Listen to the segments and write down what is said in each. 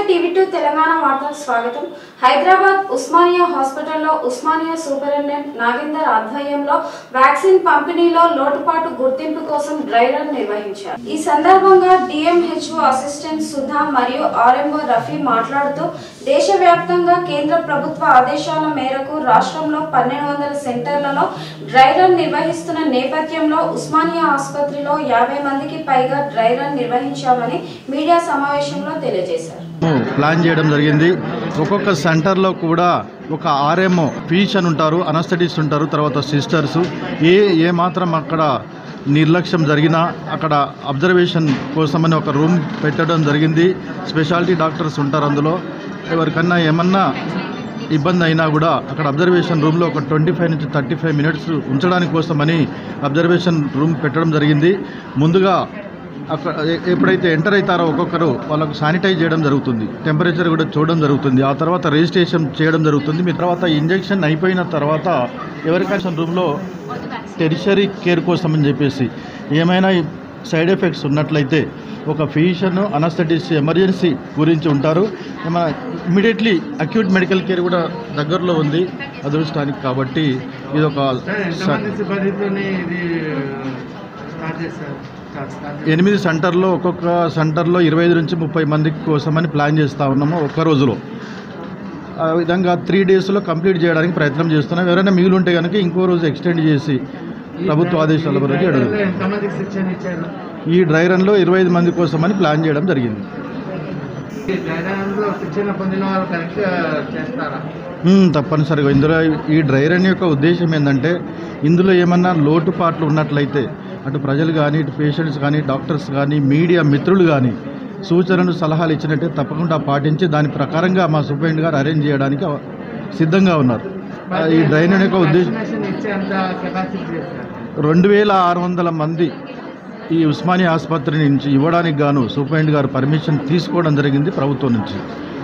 TV two Telangana వార్తలకు స్వాగతం హైదరాబాద్ ఉస్మానియా హాస్పిటల్లో ఉస్మానియా సూపరింటెండెంట్ నాగేందర్ ఆధ్వర్యంలో వ్యాక్సిన్ పంపిణీలో లోటుపాటు గుర్తింపు కోసం డ్రై రన్ నిర్వహించారు ఈ సందర్భంగా డిఎంహెచ్ఓ అసిస్టెంట్ సుధా మరియు ఆర్ఎంఓ రఫీ మాట్లాడుతూ దేశవ్యాప్తంగా కేంద్ర ప్రభుత్వ ఆదేశాల మేరకు రాష్ట్రంలో పన్నెండు వందల సెంటర్లలో డ్రై రన్ నిర్వహిస్తున్న నేపథ్యంలో ఉస్మానియా ఆసుపత్రిలో యాభై మందికి పైగా డ్రై రన్ నిర్వహించామని మీడియా సమావేశంలో తెలియజేశారు ప్లాన్ చేయడం జరిగింది ఒక్కొక్క సెంటర్లో కూడా ఒక ఆర్ఎంఓ ఫీచర్ ఉంటారు అనస్థటిస్ట్ ఉంటారు తర్వాత సిస్టర్స్ ఏ ఏ మాత్రం అక్కడ నిర్లక్ష్యం జరిగినా అక్కడ అబ్జర్వేషన్ కోసమని ఒక రూమ్ పెట్టడం జరిగింది స్పెషాలిటీ డాక్టర్స్ ఉంటారు అందులో ఎవరికన్నా ఏమన్నా ఇబ్బంది అయినా కూడా అక్కడ అబ్జర్వేషన్ రూమ్లో ఒక ట్వంటీ ఫైవ్ నుంచి థర్టీ ఫైవ్ మినిట్స్ ఉంచడానికి కోసమని అబ్జర్వేషన్ రూమ్ పెట్టడం జరిగింది ముందుగా అక్కడ ఎ- ఎప్పుడైతే ఎంటర్ అవుతారో ఒక్కొక్కరు వాళ్ళకు శానిటైజ్ చేయడం జరుగుతుంది టెంపరేచర్ కూడా చూడడం జరుగుతుంది ఆ తర్వాత రిజిస్ట్రేషన్ చేయడం జరుగుతుంది మీ తర్వాత ఇంజెక్షన్ అయిపోయిన తర్వాత ఎవరికైనా రూమ్లో టెరిషరీ కేర్ కోసం అని చెప్పేసి ఏమైనా సైడ్ ఎఫెక్ట్స్ ఉన్నట్లయితే ఒక ఫిజిషియన్ అనస్థటిస్ట్ ఎమర్జెన్సీ గురించి ఉంటారు ఏమైనా ఇమీడియట్లీ అక్యూట్ మెడికల్ కేర్ కూడా దగ్గరలో ఉంది అదృష్టానికి కాబట్టి ఇది ఒక ఎంతమంది సిబ్బందితోని ఇది స్టార్ట్ చేస్తారు స్టార్ట్ స్టార్ట్ చేస్తారు. ఎనిమిది సెంటర్లో ఒక్కొక్క సెంటర్లో ఇరవై ఐదు నుంచి ముప్పై మంది కోసమని ప్లాన్ చేస్తూ ఉన్నాము ఒక్క రోజులో ఆ విధంగా త్రీ డేస్లో కంప్లీట్ చేయడానికి ప్రయత్నం చేస్తున్నాం ఎవరైనా మిగిలి ఉంటే కనుక ఇంకో రోజు ఎక్స్టెండ్ చేసి ప్రభుత్వ ఆదేశాల వరకు ఈ అడుగు ఎంతమందికి శిక్షణ ఇచ్చారు ఈ డ్రై రన్లో ఇరవై ఐదు మంది కోసమని ప్లాన్ చేయడం జరిగింది ఈ డ్రైడర్లో శిక్షణ పొందిన వాళ్ళు కరెక్ట్ చేస్తారా మ్మ్, తప్పనిసరిగా ఇందులో ఈ డ్రై రన్ యొక్క ఉద్దేశం ఏంటంటే ఇందులో ఏమన్నా లోటుపాట్లు ఉన్నట్లయితే అటు ప్రజలు కానీ ఇటు పేషెంట్స్ కానీ డాక్టర్స్ కానీ మీడియా మిత్రులు కానీ సూచనలు సలహాలు ఇచ్చినట్టే తప్పకుండా పాటించి దాని ప్రకారంగా మా సూపరింటెండెంట్ గారు అరేంజ్ చేయడానికి అవ- సిద్ధంగా ఉన్నారు ఆ, ఈ డ్రై రన్ యొక్క ఉద్దేశం వ్యాక్సినేషన్ ఇచ్చే అంత కెపాసిటీ చేస్తారు రెండు వేల ఆరు వందల మంది ఈ ఉస్మానియా ఆసుపత్రి నుంచి ఇవ్వడానికి గాను సూపరింటెండెంట్ గారు పర్మిషన్ తీసుకోవడం జరిగింది ప్రభుత్వం నుంచి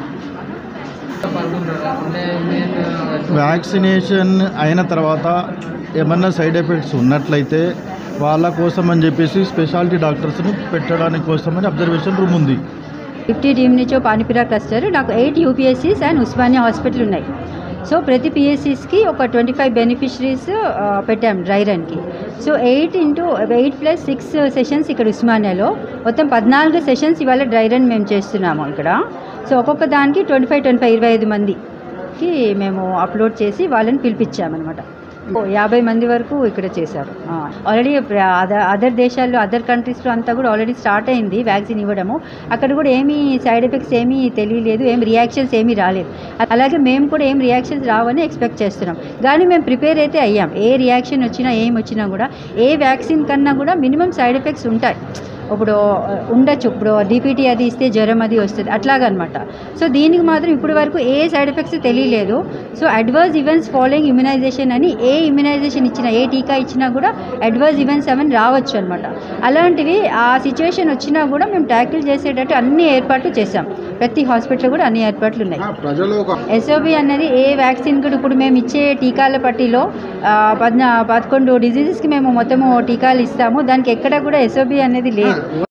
పాల్గొంటారా అంటే నేను వ్యాక్సినేషన్ అయిన తర్వాత ఏమన్నా సైడ్ ఎఫెక్ట్స్ ఉన్నట్లయితే వాళ్ళ కోసం అని చెప్పేసి స్పెషాలిటీ డాక్టర్స్ని పెట్టడానికి కోసమని అబ్జర్వేషన్ రూమ్ ఉంది ఫిఫ్టీ డిఎంహెచ్ఓ పానిపిరా క్లస్టర్ నాకు eight UPHCs and Osmania hospital ఉన్నాయి సో ప్రతి పిఎస్సీస్కి ఒక ట్వంటీ ఫైవ్ బెనిఫిషరీస్ పెట్టాం డ్రై రన్కి so eight into eight plus six sessions ఇక్కడ ఉస్మానియాలో మొత్తం పద్నాలుగు సెషన్స్ ఇవాళ డ్రై రన్ మేము చేస్తున్నాము ఇక్కడ సో ఒక్కొక్క దానికి ట్వంటీ ఫైవ్ ట్వంటీ ఫైవ్ ఇరవై ఐదు మందికి మేము అప్లోడ్ చేసి వాళ్ళని పిలిపించామన్నమాట ఓ, యాభై మంది వరకు ఇక్కడ చేశారు ఆల్రెడీ అదర్ అదర్ దేశాల్లో అదర్ కంట్రీస్లో అంతా కూడా ఆల్రెడీ స్టార్ట్ అయింది వ్యాక్సిన్ ఇవ్వడము అక్కడ కూడా ఏమీ సైడ్ ఎఫెక్ట్స్ ఏమీ తెలియలేదు ఏం రియాక్షన్స్ ఏమీ రాలేదు అలాగే మేము కూడా ఏం రియాక్షన్స్ రావని ఎక్స్పెక్ట్ చేస్తున్నాం కానీ మేము ప్రిపేర్ అయితే అయ్యాం ఏ రియాక్షన్ వచ్చినా ఏం వచ్చినా కూడా ఏ వ్యాక్సిన్ కన్నా కూడా మినిమం సైడ్ ఎఫెక్ట్స్ ఉంటాయి ఇప్పుడు ఉండొచ్చు ఇప్పుడు డిపిటీ అది ఇస్తే జ్వరం అది వస్తుంది అట్లాగనమాట సో దీనికి మాత్రం ఇప్పటి వరకు ఏ సైడ్ ఎఫెక్ట్స్ తెలియలేదు so adverse events following immunization అని ఏ ఇమ్యునైజేషన్ ఇచ్చినా ఏ టీకా ఇచ్చినా కూడా అడ్వర్స్ ఈవెంట్స్ అవన్నీ రావచ్చు అనమాట అలాంటివి ఆ సిచ్యువేషన్ వచ్చినా కూడా మేము ట్యాకిల్ చేసేటట్టు అన్ని ఏర్పాట్లు చేసాం ప్రతి హాస్పిటల్ కూడా అన్ని ఏర్పాట్లు ఉన్నాయి ప్రజలు ఒక ఎస్ఓబి అనేది ఏ వ్యాక్సిన్ కూడా ఇప్పుడు మేము ఇచ్చే టీకాల పట్టిలో ఆ, పద్నా పదకొండు డిజీజెస్కి మేము మొత్తము టీకాలు ఇస్తాము దానికి ఎక్కడ కూడా ఎస్ఓబి అనేది లేదు